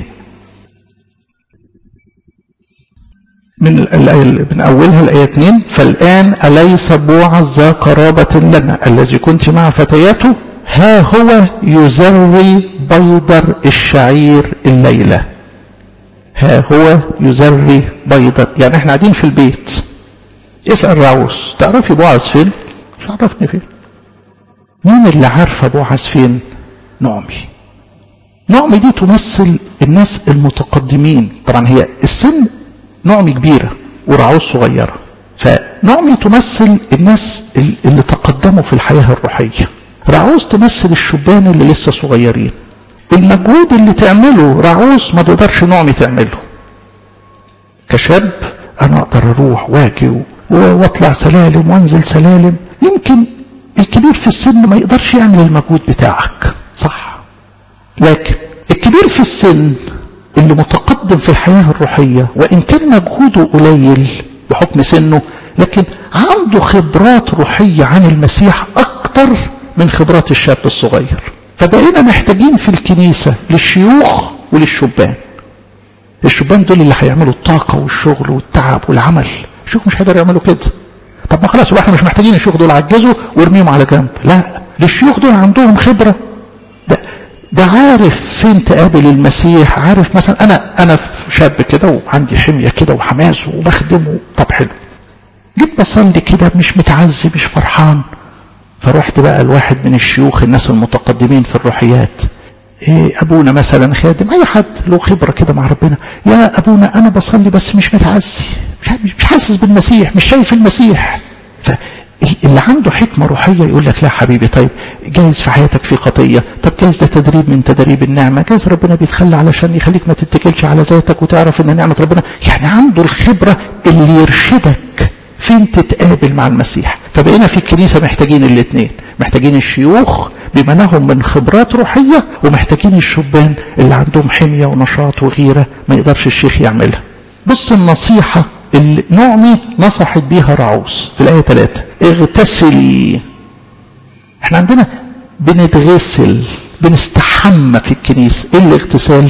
من الآية من أولها الآية 2 فالآن أليس بوعز ذا قرابة لنا الذي كنت مع فتياته ها هو يزري بيضر الشعير الليلة ها هو يزري بيضر يعني احنا قاعدين في البيت اسأل راعوس تعرفي بوعز فين مش عرفني فين مين اللي عارفه بوعز فين نعمي نعمي دي تمثل الناس المتقدمين طبعا هي السن نعمي كبيرة ورعوز صغيرة فنعمي تمثل الناس اللي تقدموا في الحياة الروحية رعوز تمثل الشبان اللي لسه صغيرين المجهود اللي تعمله رعوز ما تقدرش نعمي تعمله كشاب انا اقدر اروح واجي واطلع سلالم وانزل سلالم يمكن الكبير في السن ما يقدرش يعمل المجهود بتاعك صح لكن الكبير في السن اللي متقدم في الحياة الروحية وإن كان مجهوده قليل بحكم سنه لكن عنده خبرات روحية عن المسيح أكتر من خبرات الشاب الصغير فبقينا محتاجين في الكنيسة للشيوخ وللشبان الشبان دول اللي هيعملوا الطاقة والشغل والتعب والعمل الشيوخ مش هيقدروا يعملوا كده طب ما خلاص يبقى احنا مش محتاجين الشيوخ دول عجزوا وارميهم على جنب لا للشيوخ دول عندهم خبرة ده, ده عارف فين تقابل المسيح عارف مثلا انا انا شاب كده وعندي حمية كده وحماس وبخدمه طب حلو جيت بصلي كده مش متعزي مش فرحان فرحت بقى الواحد من الشيوخ الناس المتقدمين في الروحيات إيه ابونا مثلا خادم اي حد له خبره كده مع ربنا يا ابونا انا بصلي بس مش متعزي مش مش حاسس بالمسيح مش شايف المسيح فاللي عنده حكمه روحيه يقول لك لا حبيبي طيب جايز في حياتك في خطيه طب جايز ده تدريب من تدريب النعمه جايز ربنا بيتخلى علشان يخليك ما تتكلش على ذاتك وتعرف ان نعمه ربنا يعني عنده الخبره اللي يرشدك فين تتقابل مع المسيح فبقينا في الكنيسه محتاجين الاثنين محتاجين الشيوخ بما لهم من خبرات روحيه ومحتاجين الشبان اللي عندهم حميه ونشاط وغيره ما يقدرش الشيخ يعملها بص النصيحه اللي نعمي نصحت بيها رعوز في الايه 3 اغتسلي احنا عندنا بنتغسل بنستحمى في الكنيسه ايه الاغتسال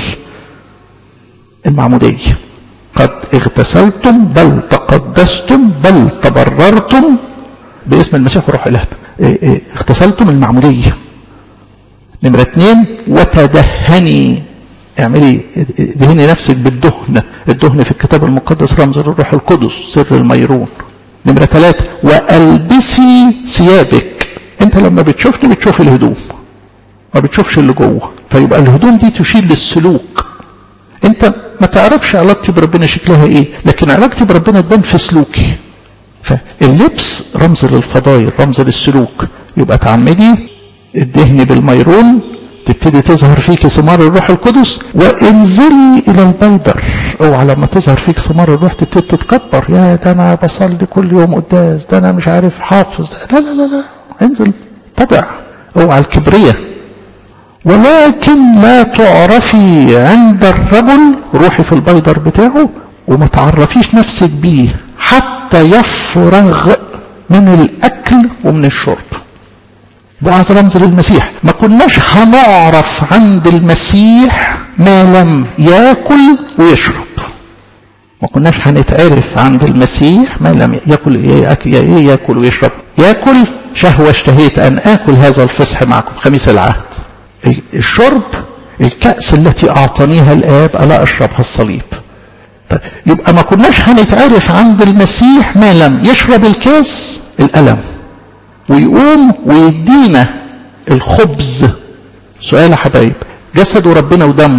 المعموديه قد اغتسلتم بل تقدستم بل تبررتم باسم المسيح وروح الهنا إيه إيه اغتسلتم المعمودية نمرة اتنين وتدهني اعملي دهني نفسك بالدهن الدهن في الكتاب المقدس رمز للروح القدس سر الميرون نمرة ثلاثة وألبسي ثيابك انت لما بتشوفني بتشوف الهدوم ما بتشوفش اللي جوه فيبقى الهدوم دي تشير للسلوك انت ما تعرفش علاقتي بربنا شكلها ايه لكن علاقتي بربنا تبان في سلوكي فاللبس رمز للفضائل رمز للسلوك يبقى تعمدي الدهن بالميرون تبتدي تظهر فيك ثمار الروح القدس وانزلي الى البيدر اوعى لما تظهر فيك ثمار الروح تبتدي تتكبر يا ده انا بصلي كل يوم قداس ده انا مش عارف حافظ لا لا لا لا انزل طبع اوعى الكبريه ولكن لا تعرفي عند الرجل روحي في البيدر بتاعه وما تعرفيش نفسك بيه حتى يفرغ من الاكل ومن الشرب بعض رمز للمسيح ما كناش هنعرف عند المسيح ما لم ياكل ويشرب ما كناش هنتعرف عند المسيح ما لم ياكل يا ايه ياكل ويشرب ياكل شهوة اشتهيت ان اكل هذا الفصح معكم خميس العهد الشرب الكأس التي اعطانيها الاب الا اشربها الصليب طيب يبقى ما كناش هنتعرف عند المسيح ما لم يشرب الكاس الألم ويقوم ويدينا الخبز سؤال يا حبايب جسده ربنا ودمه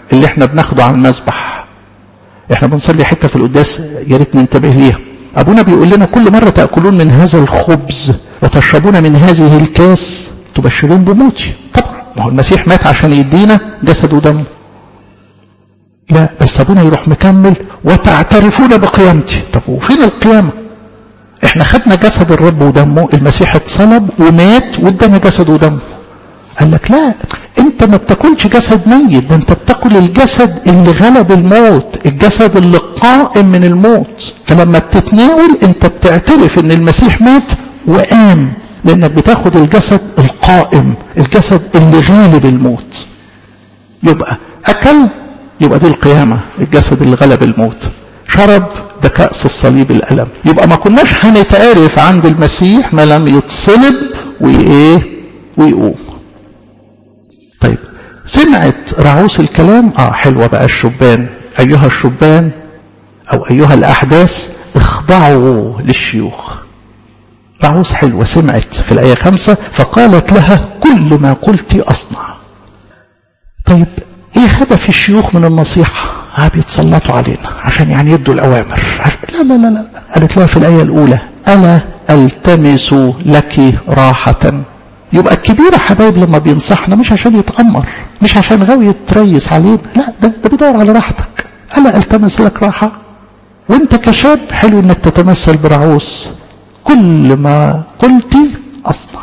اللي احنا بناخده على المذبح احنا بنصلي حته في القداس يا ريت ننتبه ليها ابونا بيقول لنا كل مره تاكلون من هذا الخبز وتشربون من هذه الكاس تبشرون بموتي طبعا ما هو المسيح مات عشان يدينا جسد ودم لا بس ابونا يروح مكمل وتعترفون بقيامتي طب وفين القيامه احنا خدنا جسد الرب ودمه المسيح اتصلب ومات وادانا جسد ودمه قال لك لا انت ما بتاكلش جسد ميت ده انت بتاكل الجسد اللي غلب الموت الجسد اللي قائم من الموت فلما بتتناول انت بتعترف ان المسيح مات وقام لانك بتاخد الجسد القائم الجسد اللي غالب الموت يبقى اكل يبقى دي القيامة الجسد اللي غلب الموت شرب ده كأس الصليب الألم يبقى ما كناش هنتعرف عند المسيح ما لم يتصلب وإيه ويقوم طيب سمعت رعوس الكلام اه حلوة بقى الشبان أيها الشبان أو أيها الأحداث اخضعوا للشيوخ رعوس حلوة سمعت في الآية خمسة فقالت لها كل ما قلت أصنع طيب ايه هدف الشيوخ من النصيحة ها بيتسلطوا علينا عشان يعني يدوا الأوامر لا لا لا لا قالت لها في الآية الأولى ألا ألتمس لك راحة يبقى الكبير حبايب لما بينصحنا مش عشان يتأمر مش عشان غاوي يتريس علينا لا ده, ده بيدور على راحتك ألا ألتمس لك راحة وانت كشاب حلو انك تتمثل برعوس كل ما قلت أصنع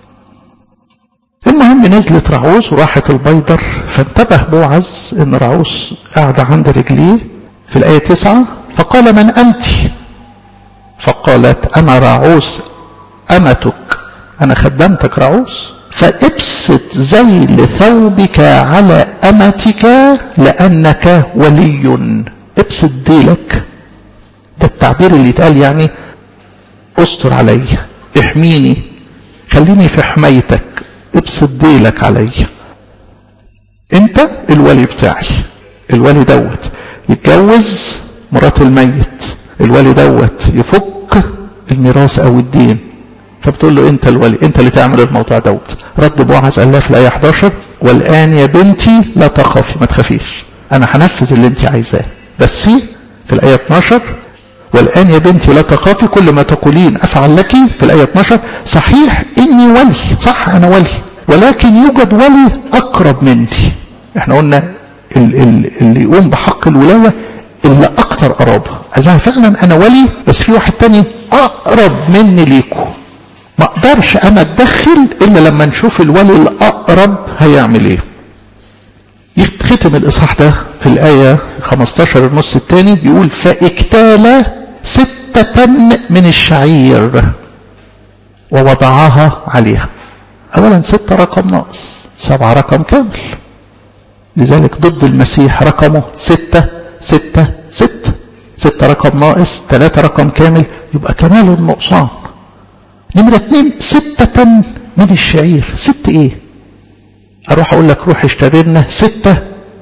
المهم نزلت رعوس وراحت البيدر فانتبه بوعز ان رعوس قاعدة عند رجليه في الآية تسعة فقال من أنت فقالت أنا رعوس أمتك أنا خدمتك رعوس فابسط زيل ثوبك على أمتك لأنك ولي ابسط ديلك ده التعبير اللي يتقال يعني استر علي احميني خليني في حمايتك ابسط ديلك علي انت الولي بتاعي الولي دوت يتجوز مرات الميت الولي دوت يفك الميراث او الدين فبتقول له انت الولي انت اللي تعمل الموضوع دوت رد بوعز قال لها في الايه 11 والان يا بنتي لا تخافي ما تخافيش انا هنفذ اللي انت عايزاه بس في الايه 12 والآن يا بنتي لا تخافي كل ما تقولين أفعل لك في الآية 12 صحيح إني ولي صح أنا ولي ولكن يوجد ولي أقرب مني احنا قلنا اللي يقوم بحق الولاية اللي أكتر قرابة قال لها فعلا أنا ولي بس في واحد تاني أقرب مني ليكم ما أقدرش أنا أتدخل إلا لما نشوف الولي الأقرب هيعمل إيه يختم الإصحاح ده في الآية 15 النص الثاني يقول فاكتال ستة من الشعير ووضعها عليها أولا ستة رقم ناقص سبعة رقم كامل لذلك ضد المسيح رقمه ستة ستة ستة ستة رقم ناقص ثلاثة رقم كامل يبقى كمال نقصان نمرة اتنين ستة من الشعير ست ايه اروح اقول لك روح اشتري لنا ستة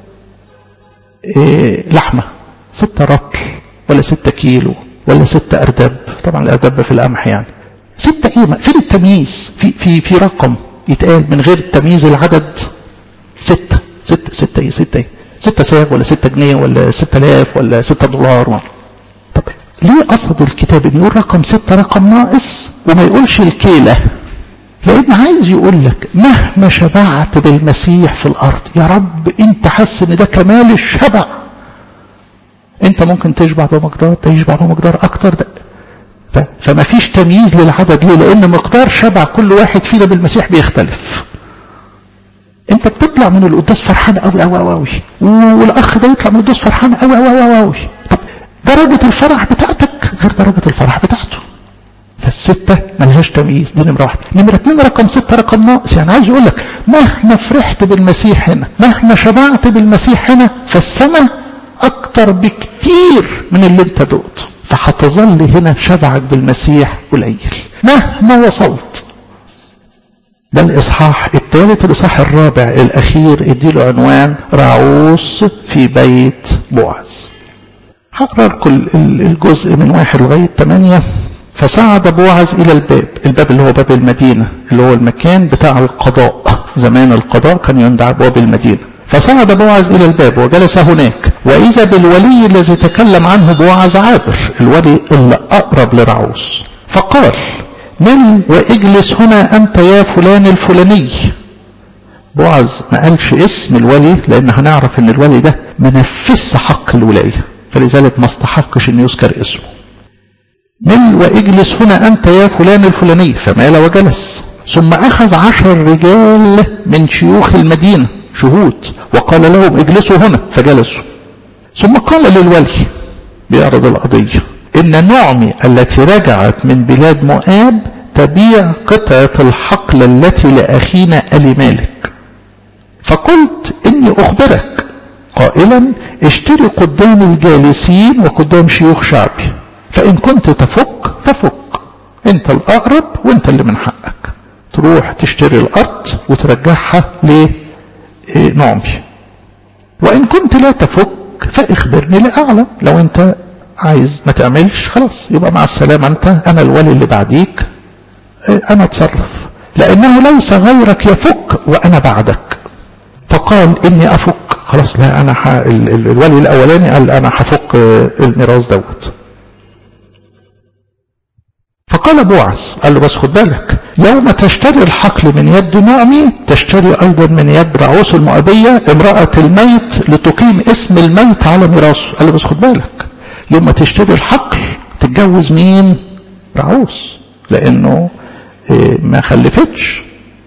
إيه لحمة ستة رطل ولا ستة كيلو ولا ستة اردب طبعا الاردب في القمح يعني ستة ايه فين التمييز في في في رقم يتقال من غير تمييز العدد ستة ستة ستة ايه ستة ايه ستة ساغ ولا ستة جنيه ولا ستة الاف ولا ستة دولار طب ليه قصد الكتاب ان يقول رقم ستة رقم ناقص وما يقولش الكيلة لان عايز يقول لك مهما شبعت بالمسيح في الارض يا رب انت حس ان ده كمال الشبع انت ممكن تشبع بمقدار تشبع بمقدار اكتر ده فما فيش تمييز للعدد ليه لان مقدار شبع كل واحد فينا بالمسيح بيختلف انت بتطلع من القداس فرحان قوي قوي قوي قوي والاخ ده يطلع من القداس فرحان قوي قوي قوي قوي طب درجه الفرح بتاعتك غير درجه الفرح بتاعته فالستة ملهاش تمييز دي نمرة واحدة نمرة اتنين رقم ستة رقم ناقص يعني عايز يقول لك مهما فرحت بالمسيح هنا مهما شبعت بالمسيح هنا فالسماء أكتر بكتير من اللي انت دقته فهتظل هنا شبعك بالمسيح قليل مهما وصلت ده الإصحاح الثالث الإصحاح الرابع الأخير اديله عنوان راعوس في بيت بوعز هقرا كل الجزء من واحد لغاية ثمانية فصعد بوعز إلى الباب الباب اللي هو باب المدينة اللي هو المكان بتاع القضاء زمان القضاء كان يندع باب المدينة فصعد بوعز إلى الباب وجلس هناك وإذا بالولي الذي تكلم عنه بوعز عابر الولي اللي أقرب لرعوس فقال مل واجلس هنا أنت يا فلان الفلاني بوعز ما قالش اسم الولي لأن هنعرف أن الولي ده منفذ حق الولاية فلذلك ما استحقش أن يذكر اسمه مل واجلس هنا أنت يا فلان الفلاني فمال وجلس ثم أخذ عشر رجال من شيوخ المدينة شهود وقال لهم اجلسوا هنا فجلسوا ثم قال للولي بيعرض القضية إن نعمي التي رجعت من بلاد مؤاب تبيع قطعة الحقل التي لأخينا أليمالك فقلت إني أخبرك قائلا اشتري قدام الجالسين وقدام شيوخ شعبي فإن كنت تفك ففك انت الأقرب وانت اللي من حقك تروح تشتري الأرض وترجعها لنعمي وإن كنت لا تفك فاخبرني لأعلم لو انت عايز ما تعملش خلاص يبقى مع السلامة انت انا الولي اللي بعديك انا اتصرف لانه ليس غيرك يفك وانا بعدك فقال اني افك خلاص لا انا ح... ال... ال... الولي الاولاني قال انا هفك الميراث دوت فقال بوعز قال له بس خد بالك يوم تشتري الحقل من يد نعمي تشتري ايضا من يد رعوس المؤبية امرأة الميت لتقيم اسم الميت على ميراثه قال له بس خد بالك يوم ما تشتري الحقل تتجوز مين رعوس لانه ما خلفتش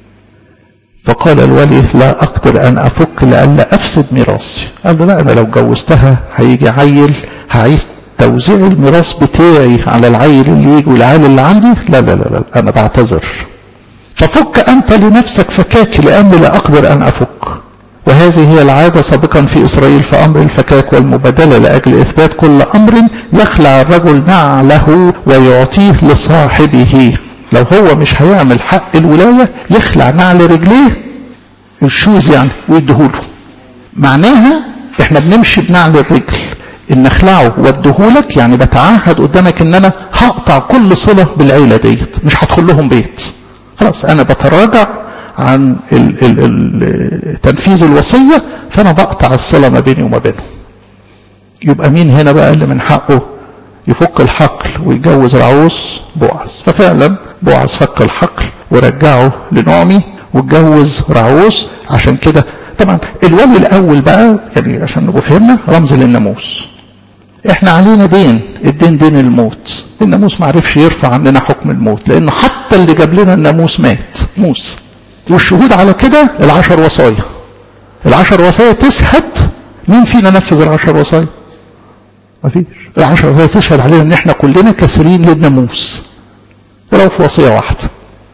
فقال الولي لا اقدر ان افك لئلا افسد ميراثي قال له لا انا لو جوزتها هيجي عيل هعيش توزيع الميراث بتاعي على العيل اللي يجي والعيل اللي عندي لا لا لا, لا انا بعتذر ففك انت لنفسك فكاك لاني لا اقدر ان افك وهذه هي العادة سابقا في إسرائيل في أمر الفكاك والمبادلة لأجل إثبات كل أمر يخلع الرجل نعله ويعطيه لصاحبه لو هو مش هيعمل حق الولاية يخلع نعل رجليه الشوز يعني ويديهوله معناها احنا بنمشي بنعل الرجل ان اخلعه واديهولك يعني بتعهد قدامك ان انا هقطع كل صلة بالعيلة ديت مش هدخل لهم بيت خلاص انا بتراجع عن ال ال ال تنفيذ الوصية فأنا بقطع الصلة ما بيني وما بينهم يبقى مين هنا بقى اللي من حقه يفك الحقل ويجوز العروس بوعز ففعلا بوعز فك الحقل ورجعه لنعمي واتجوز رعوس عشان كده طبعا الولي الاول بقى يعني عشان نبقى فهمنا رمز للناموس احنا علينا دين الدين دين الموت الناموس ما عرفش يرفع عننا حكم الموت لانه حتى اللي جاب لنا الناموس مات موسى والشهود على كده العشر وصايا العشر وصايا تشهد مين فينا نفذ العشر وصايا مفيش العشر وصايا تشهد علينا ان احنا كلنا كاسرين للناموس ولو في وصية واحدة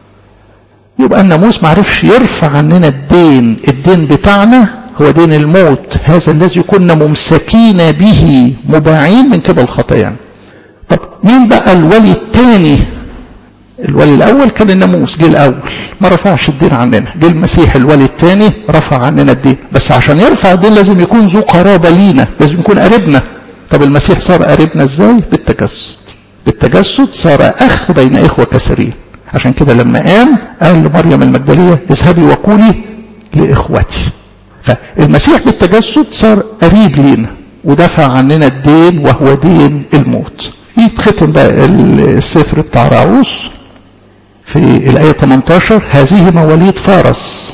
يبقى الناموس ما عرفش يرفع عننا الدين الدين بتاعنا هو دين الموت هذا الذي كنا ممسكين به مباعين من قبل خطايانا طب مين بقى الولي الثاني الولي الاول كان الناموس جه الاول ما رفعش الدين عننا جه المسيح الولي الثاني رفع عننا الدين بس عشان يرفع الدين لازم يكون ذو قرابه لينا لازم يكون قريبنا طب المسيح صار قريبنا ازاي بالتجسد بالتجسد صار اخ بين اخوه كثيرين عشان كده لما قام قال لمريم المجدليه اذهبي وقولي لاخوتي فالمسيح بالتجسد صار قريب لينا ودفع عننا الدين وهو دين الموت يتختم بقى السفر بتاع راعوس في الآية 18 هذه مواليد فارس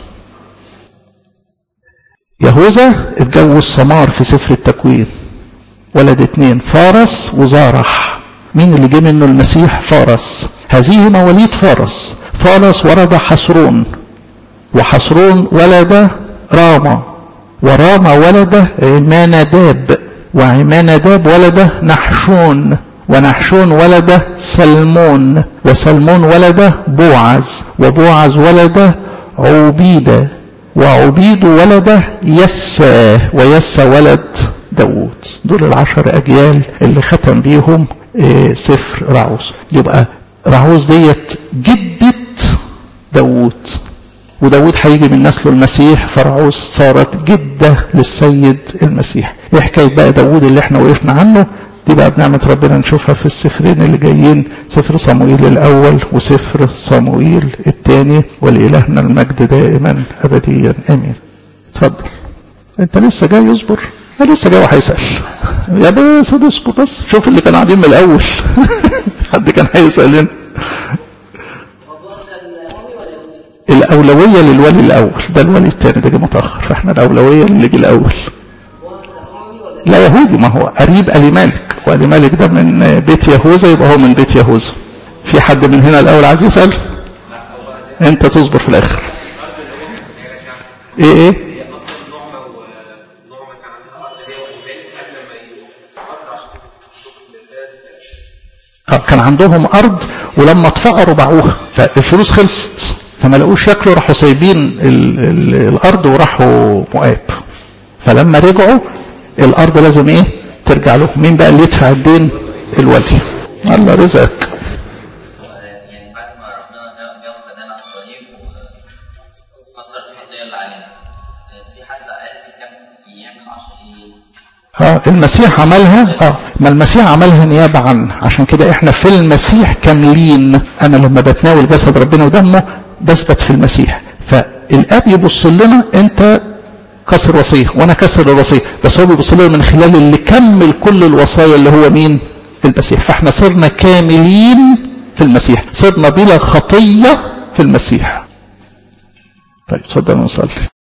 يهوذا اتجوز سمار في سفر التكوين ولد اتنين فارس وزارح مين اللي جه منه المسيح فارس هذه مواليد فارس فارس ولد حسرون وحسرون ولد راما وراما ولد عماناداب وعماناداب ولد نحشون ونحشون ولد سلمون وسلمون ولد بوعز وبوعز ولد عبيدة وعبيد ولد يسى ويسى ولد داود دول العشر أجيال اللي ختم بيهم سفر رعوز يبقى رعوز ديت جدة داود وداود هيجي من نسل المسيح فرعوز صارت جدة للسيد المسيح ايه حكاية بقى داود اللي احنا وقفنا عنه دي بقى بنعمة ربنا نشوفها في السفرين اللي جايين سفر صموئيل الأول وسفر صموئيل الثاني ولإلهنا المجد دائما أبديا آمين اتفضل انت لسه جاي يصبر انا لسه جاي وهيسال يا بس اصبر بس شوف اللي كانوا قاعدين من الاول حد كان هيسالنا الأولوية للولي الأول ده الولي الثاني ده جه متأخر فاحنا الأولوية للي جه الأول لا يهودي ما هو قريب ألي مالك وألي مالك ده من بيت يهوذا يبقى هو من بيت يهوذا في حد من هنا الأول عايز يسأل أنت تصبر في الآخر إيه إيه كان عندهم أرض ولما اتفقروا باعوها فالفلوس خلصت فما لقوش ياكلوا راحوا سايبين ال ال الارض وراحوا مؤاب فلما رجعوا الارض لازم ايه ترجع له مين بقى اللي يدفع الدين الولي الله رزقك يعني بعد ما ربنا جاب خدنا على الصليب وكسر الخطيه اللي علينا في حد عارف كم يعمل عشان اه المسيح عملها اه ما المسيح عملها نيابة عنه عشان كده احنا في المسيح كاملين انا لما بتناول جسد ربنا ودمه بثبت في المسيح فالاب يبص لنا انت كسر وصيه وانا كسر الوصيه بس هو بيبص لنا من خلال اللي كمل كل الوصايا اللي هو مين المسيح فاحنا صرنا كاملين في المسيح صرنا بلا خطيه في المسيح طيب تصدق نصلي